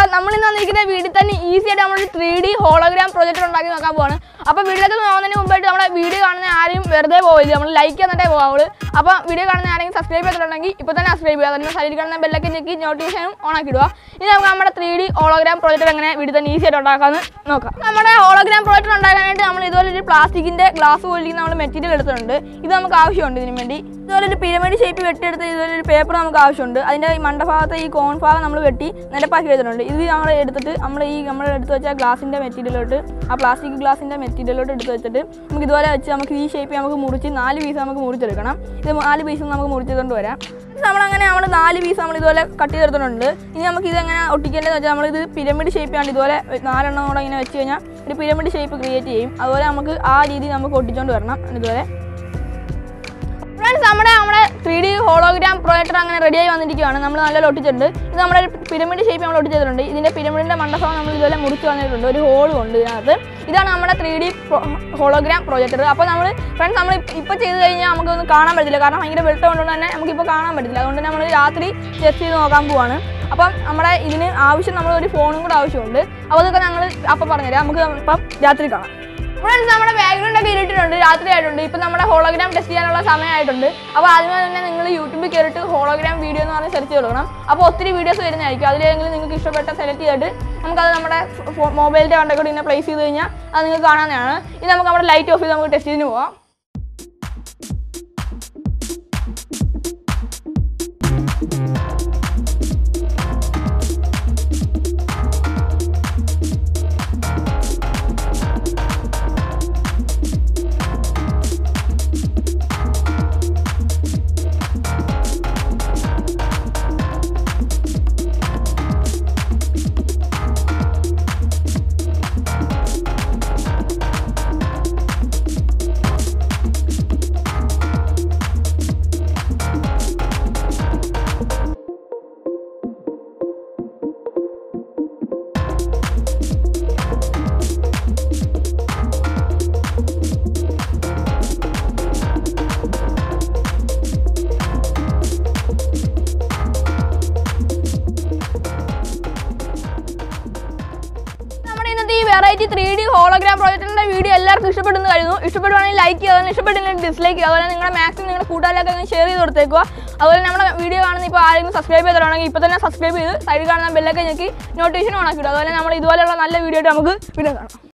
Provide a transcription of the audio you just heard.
നമ്മൾ ഇന്ന് വന്നിരിക്കുന്ന വീട്ടിൽ തന്നെ ഈസി ആയിട്ട് നമ്മൾ ത്രീ ഡി ഹോളോഗ്രാം പ്രൊജക്ടർ ഉണ്ടാക്കി നോക്കാൻ പോവാണ് അപ്പോൾ വീഡിയോക്ക് പോകുന്നതിന് മുമ്പായിട്ട് നമ്മുടെ വീഡിയോ കാണുന്ന ആരും വെറുതെ പോവില്ല നമ്മൾ ലൈക്ക് എന്നിട്ടേ പോകാവുള്ളൂ അപ്പോൾ വീഡിയോ കാണുന്ന ആരെങ്കിലും സബ്സ്ക്രൈബ് ചെയ്തിട്ടുണ്ടെങ്കിൽ ഇപ്പോൾ തന്നെ സബ്സ്ക്രൈബ് ചെയ്യുക അതിന് സൈഡിൽ കാണുന്ന ബെല്ലൊക്കെ ഞെക്കി നോട്ടിഫിക്കേഷനും ഓൺ ആക്കി ഇടുക ഇനി നമുക്ക് നമ്മുടെ ത്രീ ഡി ഹോളോഗ്രാം പ്രൊജക്ടർ എങ്ങനെ വീട്ടിൽ തന്നെ ഈസി ആയിട്ട് ഉണ്ടാക്കാമെന്ന് നോക്കാം നമ്മുടെ ഹോളോഗ്രാം പ്രൊജക്ടർ ഉണ്ടാക്കാനായിട്ട് നമ്മൾ ഇതുപോലെ ഒരു പ്ലാസ്റ്റിക്കിൻ്റെ ഗ്ലാസ് പോലിരിക്കുന്ന നമ്മൾ മെറ്റീരിയൽ എടുത്തിട്ടുണ്ട് ഇത് നമുക്ക് ആവശ്യമുണ്ട് ഇതിന് വേണ്ടി ഇതുപോലെ ഒരു പിരമിഡ് ഷേപ്പ് വെട്ടിയെടുത്ത് ഇതുപോലെ ഒരു പേപ്പർ നമുക്ക് ആവശ്യമുണ്ട് അതിൻ്റെ ഈ മണ്ടഭാഗത്തെ ഈ കോൺ ഭാഗം നമ്മൾ വെട്ടി നിരപ്പാക്കി എടുത്തിട്ടുണ്ട് ഇത് നമ്മൾ എടുത്തിട്ട് നമ്മൾ ഈ നമ്മൾ എടുത്ത് വെച്ച ഗ്ലാസിൻ്റെ മെറ്റീരിയലോട്ട് ആ പ്ലാസ്റ്റിക് ഗ്ലാസിൻ്റെ മെറ്റീരിയലോട്ട് എടുത്ത് വെച്ചിട്ട് നമുക്ക് ഇതുപോലെ വെച്ച് നമുക്ക് ഈ ഷേപ്പ് നമുക്ക് മുറിച്ച് നാല് പീസ് നമുക്ക് മുറിച്ചെടുക്കണം ഇത് നാല് പീസ് നമുക്ക് മുറിച്ചെടുത്തോണ്ട് വരാം ഇത് നമ്മളങ്ങനെ നമ്മൾ നാല് പീസ് നമ്മൾ ഇതുപോലെ കട്ട് ചെയ്തെടുത്തിട്ടുണ്ട് ഇനി നമുക്ക് ഇതെങ്ങനെ ഒട്ടിക്കേണ്ടതെന്ന് വെച്ചാൽ നമ്മളിത് പിരമിഡ് ഷേപ്പാണ് ഇതുപോലെ നാലെണ്ണം കൂടെ ഇങ്ങനെ വെച്ച് കഴിഞ്ഞാൽ ഒരു പിരമിഡ് ഷേപ്പ് ക്രിയേറ്റ് ചെയ്യും അതുപോലെ നമുക്ക് ആ രീതി നമുക്ക് ഒട്ടിച്ചുകൊണ്ട് വരണം ഇതുപോലെ ഫ്രണ്ട്സ് നമ്മുടെ നമ്മുടെ ത്രീ ഡി ഹോളോഗ്രാം പ്രൊജക്ടർ അങ്ങനെ റെഡിയായി വന്നിരിക്കുകയാണ് നമ്മൾ നല്ല ഒട്ടിച്ചിട്ടുണ്ട് ഇത് നമ്മുടെ പിരമിഡ് ഷേപ്പ് നമ്മൾ ഒട്ടിച്ചിട്ടുണ്ട് ഇതിൻ്റെ പിരമിഡിൻ്റെ മണ്ടഭാഗം നമ്മൾ ഇതുപോലെ മുറിച്ച് വന്നിട്ടുണ്ട് ഒരു ഹോളും ഉണ്ട് ഇതിനകത്ത് ഇതാണ് നമ്മുടെ ത്രീ ഡി ഹോളോഗ്രാം പ്രൊജക്ടർ അപ്പോൾ നമ്മൾ ഫ്രണ്ട്സ് നമ്മൾ ഇപ്പോൾ ചെയ്ത് കഴിഞ്ഞാൽ നമുക്കൊന്നും കാണാൻ പറ്റില്ല കാരണം ഭയങ്കര വെട്ടം കൊണ്ടുകൊണ്ട് തന്നെ നമുക്കിപ്പോൾ കാണാൻ പറ്റില്ല അതുകൊണ്ട് നമ്മൾ രാത്രി ടെസ്റ്റ് ചെയ്ത് നോക്കാൻ പോവാണ് അപ്പം നമ്മുടെ ഇതിന് ആവശ്യം നമ്മൾ ഒരു ഫോണും കൂടെ ആവശ്യമുണ്ട് അപ്പോൾ അതൊക്കെ ഞങ്ങൾ അപ്പം പറഞ്ഞുതരാം നമുക്ക് ഇപ്പം രാത്രി കാണാം ഫ്രണ്ട്സ് നമ്മുടെ ബാക്ക്ഗ്രൗണ്ട് ഒക്കെ ഇരുട്ടിട്ടുണ്ട് രാത്രി ആയിട്ടുണ്ട് ഇപ്പം നമ്മുടെ ഹോളോഗ്രാം ടെസ്റ്റ് ചെയ്യാനുള്ള സമയമായിട്ടുണ്ട് അപ്പോൾ ആദ്യമേ തന്നെ നിങ്ങൾ യൂട്യൂബിൽ കയറിയിട്ട് ഹോളോഗ്രാം വീഡിയോ എന്ന് പറഞ്ഞ് സെർച്ച് കൊടുക്കണം അപ്പോൾ ഒത്തിരി വീഡിയോസ് വരുന്നതായിരിക്കും അതിലേതെങ്കിലും നിങ്ങൾക്ക് ഇഷ്ടപ്പെട്ട സെലക്ട് ചെയ്തിട്ട് നമുക്കത് നമ്മുടെ മൊബൈലിൻ്റെ കണ്ടൊക്കെ കൂടി ഇങ്ങനെ പ്ലേസ് ചെയ്ത് കഴിഞ്ഞാൽ അത് നിങ്ങൾക്ക് കാണാവുന്നതാണ് ഇത് നമുക്ക് നമ്മുടെ ലൈറ്റ് ഓഫ് ചെയ്ത് നമുക്ക് ടെസ്റ്റ് ചെയ്തിന് പോവാം നമ്മുടെ ഇന്നത്തെ ഈ വെറൈറ്റി ത്രീ ഡി ഹോളോഗ്രാം പ്രോജക്റ്റിന്റെ വീഡിയോ എല്ലാവർക്കും ഇഷ്ടപ്പെടുന്നു കഴിഞ്ഞു ഇഷ്ടപ്പെടുവാണെങ്കിൽ ലൈക്ക് ചെയ്യുക ഇഷ്ടപ്പെട്ടില്ലെങ്കിൽ ഡിസ്ലൈക്ക് ചെയ്യുക അതുപോലെ നിങ്ങളുടെ മാക്സിമം നിങ്ങളുടെ കൂട്ടുകാരിലൊക്കെ ഒന്ന് ഷെയർ ചെയ്ത് കൊടുത്തേക്കുക അതുപോലെ നമ്മുടെ വീഡിയോ കാണുന്ന ഇപ്പോൾ ആരെങ്കിലും സബ്സ്ക്രൈബ് ചെയ്തിട്ടുണ്ടെങ്കിൽ ഇപ്പോൾ തന്നെ സബ്സ്ക്രൈബ് ചെയ്ത് സൈഡിൽ കാണുന്ന ബെല്ലൊക്കെ ഞെക്കി നോട്ടിഫിക്കേഷൻ ഓൺ ആക്കിയിടുക അതുപോലെ നമ്മൾ ഇതുപോലെയുള്ള നല്ല വീഡിയോ ആയിട്ട് നമുക്ക് വീഡിയോ കാണാം